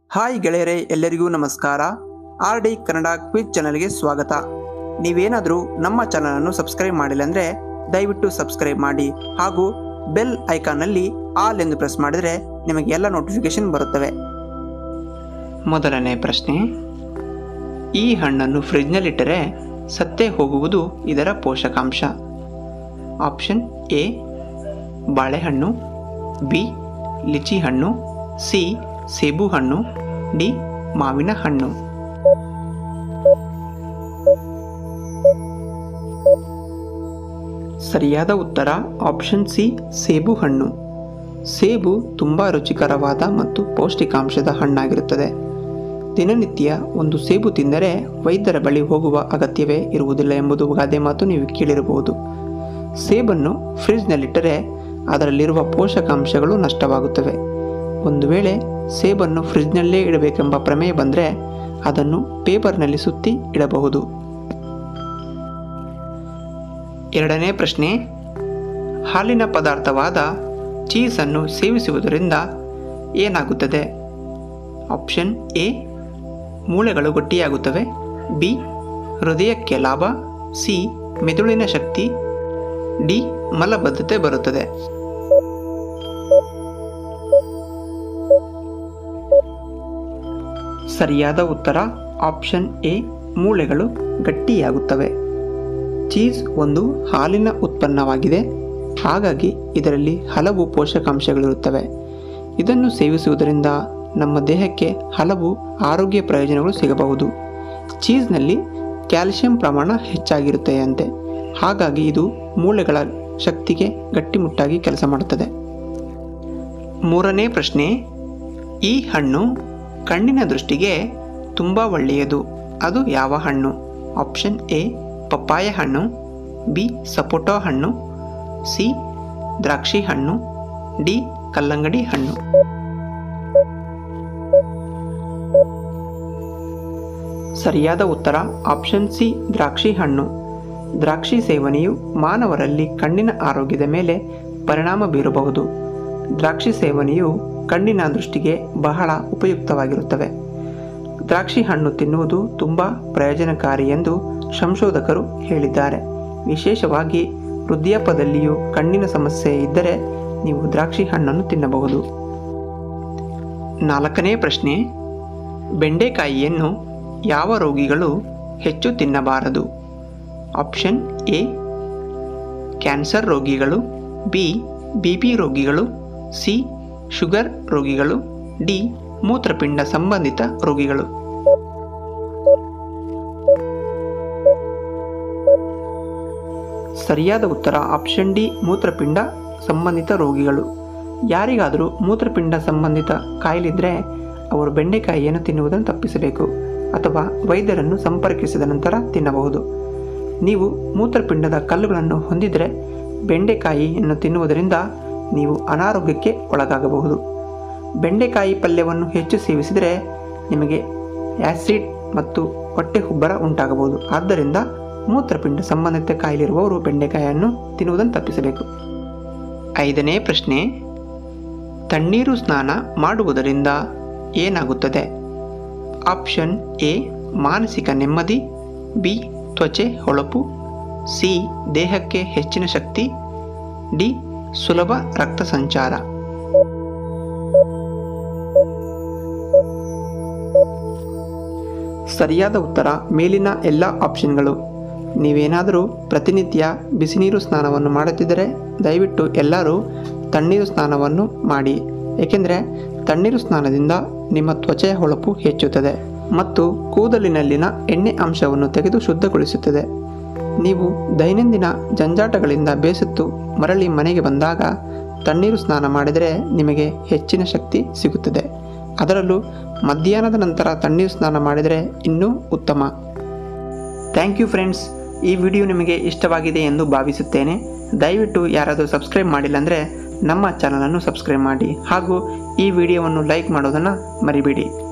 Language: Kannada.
ಹಾಯ್ ಗೆಳೆಯರೇ ಎಲ್ಲರಿಗೂ ನಮಸ್ಕಾರ ಆರ್ ಡಿ ಕನ್ನಡ ಕ್ವಿಜ್ ಚಾನಲ್ಗೆ ಸ್ವಾಗತ ನೀವೇನಾದರೂ ನಮ್ಮ ಚಾನಲನ್ನು ಸಬ್ಸ್ಕ್ರೈಬ್ ಮಾಡಿಲ್ಲ ಅಂದರೆ ದಯವಿಟ್ಟು ಸಬ್ಸ್ಕ್ರೈಬ್ ಮಾಡಿ ಹಾಗೂ ಬೆಲ್ ಐಕಾನ್ನಲ್ಲಿ ಆಲ್ ಎಂದು ಪ್ರೆಸ್ ಮಾಡಿದರೆ ನಿಮಗೆ ಎಲ್ಲ ನೋಟಿಫಿಕೇಶನ್ ಬರುತ್ತವೆ ಮೊದಲನೇ ಪ್ರಶ್ನೆ ಈ ಹಣ್ಣನ್ನು ಫ್ರಿಜ್ನಲ್ಲಿಟ್ಟರೆ ಸತ್ತೇ ಹೋಗುವುದು ಇದರ ಪೋಷಕಾಂಶ ಆಪ್ಷನ್ ಎ ಬಾಳೆಹಣ್ಣು ಬಿ ಲಿಚಿ ಹಣ್ಣು ಸಿ ಸೇಬು ಹಣ್ಣು ಡಿ ಮಾವಿನ ಹಣ್ಣು ಸರಿಯಾದ ಉತ್ತರ ಆಪ್ಷನ್ ಸಿ ಸೇಬು ಹಣ್ಣು ಸೇಬು ತುಂಬ ರುಚಿಕರವಾದ ಮತ್ತು ಪೌಷ್ಟಿಕಾಂಶದ ಹಣ್ಣಾಗಿರುತ್ತದೆ ದಿನನಿತ್ಯ ಒಂದು ಸೇಬು ತಿಂದರೆ ವೈದ್ಯರ ಬಳಿ ಹೋಗುವ ಅಗತ್ಯವೇ ಇರುವುದಿಲ್ಲ ಎಂಬುದು ಗಾದೆ ಮಾತು ನೀವು ಕೇಳಿರಬಹುದು ಸೇಬನ್ನು ಫ್ರಿಜ್ನಲ್ಲಿಟ್ಟರೆ ಅದರಲ್ಲಿರುವ ಪೋಷಕಾಂಶಗಳು ನಷ್ಟವಾಗುತ್ತವೆ ಒಂದು ವೇಳೆ ಸೇಬನ್ನು ಫ್ರಿಜ್ನಲ್ಲೇ ಇಡಬೇಕೆಂಬ ಪ್ರಮೇಯ ಬಂದರೆ ಅದನ್ನು ಪೇಪರ್ನಲ್ಲಿ ಸುತ್ತಿ ಇಡಬಹುದು ಎರಡನೇ ಪ್ರಶ್ನೆ ಹಾಲಿನ ಪದಾರ್ಥವಾದ ಚೀಸನ್ನು ಸೇವಿಸುವುದರಿಂದ ಏನಾಗುತ್ತದೆ ಆಪ್ಷನ್ ಎ ಮೂಳೆಗಳು ಗಟ್ಟಿಯಾಗುತ್ತವೆ ಬಿ ಹೃದಯಕ್ಕೆ ಲಾಭ ಸಿ ಮೆದುಳಿನ ಶಕ್ತಿ ಡಿ ಮಲಬದ್ಧತೆ ಬರುತ್ತದೆ ಸರಿಯಾದ ಉತ್ತರ ಆಪ್ಷನ್ ಎ ಮೂಳೆಗಳು ಗಟ್ಟಿಯಾಗುತ್ತವೆ ಚೀಸ್ ಒಂದು ಹಾಲಿನ ಉತ್ಪನ್ನವಾಗಿದೆ ಹಾಗಾಗಿ ಇದರಲ್ಲಿ ಹಲವು ಪೋಷಕಾಂಶಗಳಿರುತ್ತವೆ ಇದನ್ನು ಸೇವಿಸುವುದರಿಂದ ನಮ್ಮ ದೇಹಕ್ಕೆ ಹಲವು ಆರೋಗ್ಯ ಪ್ರಯೋಜನಗಳು ಸಿಗಬಹುದು ಚೀಸ್ನಲ್ಲಿ ಕ್ಯಾಲ್ಸಿಯಂ ಪ್ರಮಾಣ ಹೆಚ್ಚಾಗಿರುತ್ತೆಯಂತೆ ಹಾಗಾಗಿ ಇದು ಮೂಳೆಗಳ ಶಕ್ತಿಗೆ ಗಟ್ಟಿಮುಟ್ಟಾಗಿ ಕೆಲಸ ಮಾಡುತ್ತದೆ ಮೂರನೇ ಪ್ರಶ್ನೆ ಈ ಹಣ್ಣು ಕಣ್ಣಿನ ದೃಷ್ಟಿಗೆ ತುಂಬ ಒಳ್ಳೆಯದು ಅದು ಯಾವ ಹಣ್ಣು ಆಪ್ಷನ್ ಎ ಪಪ್ಪಾಯ ಹಣ್ಣು ಬಿ ಸಪೋಟೊ ಹಣ್ಣು ಸಿ ದ್ರಾಕ್ಷಿ ಹಣ್ಣು ಡಿ ಕಲ್ಲಂಗಡಿ ಹಣ್ಣು ಸರಿಯಾದ ಉತ್ತರ ಆಪ್ಷನ್ ಸಿ ದ್ರಾಕ್ಷಿ ಹಣ್ಣು ದ್ರಾಕ್ಷಿ ಸೇವನೆಯು ಮಾನವರಲ್ಲಿ ಕಣ್ಣಿನ ಆರೋಗ್ಯದ ಮೇಲೆ ಪರಿಣಾಮ ಬೀರಬಹುದು ದ್ರಾಕ್ಷಿ ಸೇವನೆಯು ಕಣ್ಣಿನ ದೃಷ್ಟಿಗೆ ಬಹಳ ಉಪಯುಕ್ತವಾಗಿರುತ್ತವೆ ದ್ರಾಕ್ಷಿ ಹಣ್ಣು ತಿನ್ನುವುದು ತುಂಬ ಪ್ರಯೋಜನಕಾರಿ ಎಂದು ಸಂಶೋಧಕರು ಹೇಳಿದ್ದಾರೆ ವಿಶೇಷವಾಗಿ ವೃದ್ಧಾಪ್ಯದಲ್ಲಿಯೂ ಕಣ್ಣಿನ ಸಮಸ್ಯೆ ಇದ್ದರೆ ನೀವು ದ್ರಾಕ್ಷಿ ಹಣ್ಣನ್ನು ತಿನ್ನಬಹುದು ನಾಲ್ಕನೇ ಪ್ರಶ್ನೆ ಬೆಂಡೆಕಾಯಿಯನ್ನು ಯಾವ ರೋಗಿಗಳು ಹೆಚ್ಚು ತಿನ್ನಬಾರದು ಆಪ್ಷನ್ ಎ ಕ್ಯಾನ್ಸರ್ ರೋಗಿಗಳು ಬಿ ಬಿ ಪಿ ರೋಗಿಗಳು ಸಿ ಶುಗರ್ ರೋಗಿಗಳು ಡಿ ಮೂತ್ರಪಿಂಡ ಸಂಬಂಧಿತ ರೋಗಿಗಳು ಸರಿಯಾದ ಉತ್ತರ ಆಪ್ಷನ್ ಡಿ ಮೂತ್ರಪಿಂಡ ಸಂಬಂಧಿತ ರೋಗಿಗಳು ಯಾರಿಗಾದರೂ ಮೂತ್ರಪಿಂಡ ಸಂಬಂಧಿತ ಕಾಯಿಲಿದ್ರೆ ಅವರು ಬೆಂಡೆಕಾಯಿಯನ್ನು ತಿನ್ನುವುದನ್ನು ತಪ್ಪಿಸಬೇಕು ಅಥವಾ ವೈದ್ಯರನ್ನು ಸಂಪರ್ಕಿಸಿದ ನಂತರ ತಿನ್ನಬಹುದು ನೀವು ಮೂತ್ರಪಿಂಡದ ಕಲ್ಲುಗಳನ್ನು ಹೊಂದಿದರೆ ಬೆಂಡೆಕಾಯಿಯನ್ನು ತಿನ್ನುವುದರಿಂದ ನೀವು ಅನಾರೋಗ್ಯಕ್ಕೆ ಒಳಗಾಗಬಹುದು ಬೆಂಡೆಕಾಯಿ ಪಲ್ಯವನ್ನು ಹೆಚ್ಚು ಸೇವಿಸಿದರೆ ನಿಮಗೆ ಆ್ಯಸಿಡ್ ಮತ್ತು ಹೊಟ್ಟೆ ಹುಬ್ಬರ ಉಂಟಾಗಬಹುದು ಆದ್ದರಿಂದ ಮೂತ್ರಪಿಂಡ ಸಂಬಂಧಿತ ಕಾಯಿಲಿರುವವರು ಬೆಂಡೆಕಾಯಿಯನ್ನು ತಿನ್ನುವುದನ್ನು ತಪ್ಪಿಸಬೇಕು ಐದನೇ ಪ್ರಶ್ನೆ ತಣ್ಣೀರು ಸ್ನಾನ ಮಾಡುವುದರಿಂದ ಏನಾಗುತ್ತದೆ ಆಪ್ಷನ್ ಎ ಮಾನಸಿಕ ನೆಮ್ಮದಿ ಬಿ ತ್ವಚೆ ಹೊಳಪು ಸಿ ದೇಹಕ್ಕೆ ಹೆಚ್ಚಿನ ಶಕ್ತಿ ಡಿ ಸುಲಭ ರಕ್ತ ಸಂಚಾರ ಸರಿಯಾದ ಉತ್ತರ ಮೇಲಿನ ಎಲ್ಲ ಆಪ್ಷನ್ಗಳು ನೀವೇನಾದರೂ ಪ್ರತಿನಿತ್ಯ ಬಿಸಿನೀರು ಸ್ನಾನವನ್ನು ಮಾಡುತ್ತಿದ್ದರೆ ದಯವಿಟ್ಟು ಎಲ್ಲರೂ ತಣ್ಣೀರು ಸ್ನಾನವನ್ನು ಮಾಡಿ ಏಕೆಂದರೆ ತಣ್ಣೀರು ಸ್ನಾನದಿಂದ ನಿಮ್ಮ ತ್ವಚೆಯ ಹೊಳಪು ಹೆಚ್ಚುತ್ತದೆ ಮತ್ತು ಕೂದಲಿನಲ್ಲಿನ ಎಣ್ಣೆ ಅಂಶವನ್ನು ತೆಗೆದು ಶುದ್ಧಗೊಳಿಸುತ್ತದೆ ನೀವು ದೈನಂದಿನ ಜಂಜಾಟಗಳಿಂದ ಬೇಸತ್ತು ಮರಳಿ ಮನೆಗೆ ಬಂದಾಗ ತಣ್ಣೀರು ಸ್ನಾನ ಮಾಡಿದರೆ ನಿಮಗೆ ಹೆಚ್ಚಿನ ಶಕ್ತಿ ಸಿಗುತ್ತದೆ ಅದರಲ್ಲೂ ಮಧ್ಯಾಹ್ನದ ನಂತರ ತಣ್ಣೀರು ಸ್ನಾನ ಮಾಡಿದರೆ ಇನ್ನೂ ಉತ್ತಮ ಥ್ಯಾಂಕ್ ಯು ಫ್ರೆಂಡ್ಸ್ ಈ ವಿಡಿಯೋ ನಿಮಗೆ ಇಷ್ಟವಾಗಿದೆ ಎಂದು ಭಾವಿಸುತ್ತೇನೆ ದಯವಿಟ್ಟು ಯಾರಾದರೂ ಸಬ್ಸ್ಕ್ರೈಬ್ ಮಾಡಿಲ್ಲ ಅಂದರೆ ನಮ್ಮ ಚಾನಲನ್ನು ಸಬ್ಸ್ಕ್ರೈಬ್ ಮಾಡಿ ಹಾಗೂ ಈ ವಿಡಿಯೋವನ್ನು ಲೈಕ್ ಮಾಡೋದನ್ನು ಮರಿಬೇಡಿ